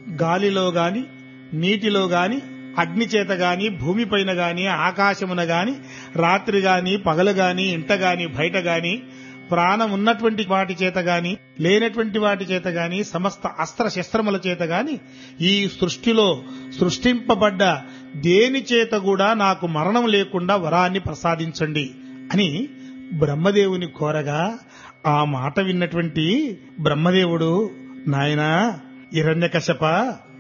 గాలిలో గాని నీటిలో గాని అగ్ని చేత గాని భూమిపైన గాని ఆకాశమున గాని రాత్రి గాని పగలు గాని ఇంట గాని బయట గాని ప్రాణం ఉన్నటువంటి వాటి చేత గాని లేనటువంటి వాటి చేత గాని సమస్త అస్త్ర శస్త్రముల చేత గాని ఈ సృష్టిలో సృష్టింపబడ్డ దేని చేత కూడా నాకు మరణం లేకుండా వరాన్ని ప్రసాదించండి అని బ్రహ్మదేవుని కోరగా ఆ మాట విన్నటువంటి బ్రహ్మదేవుడు నాయనా హిరణ్యకశప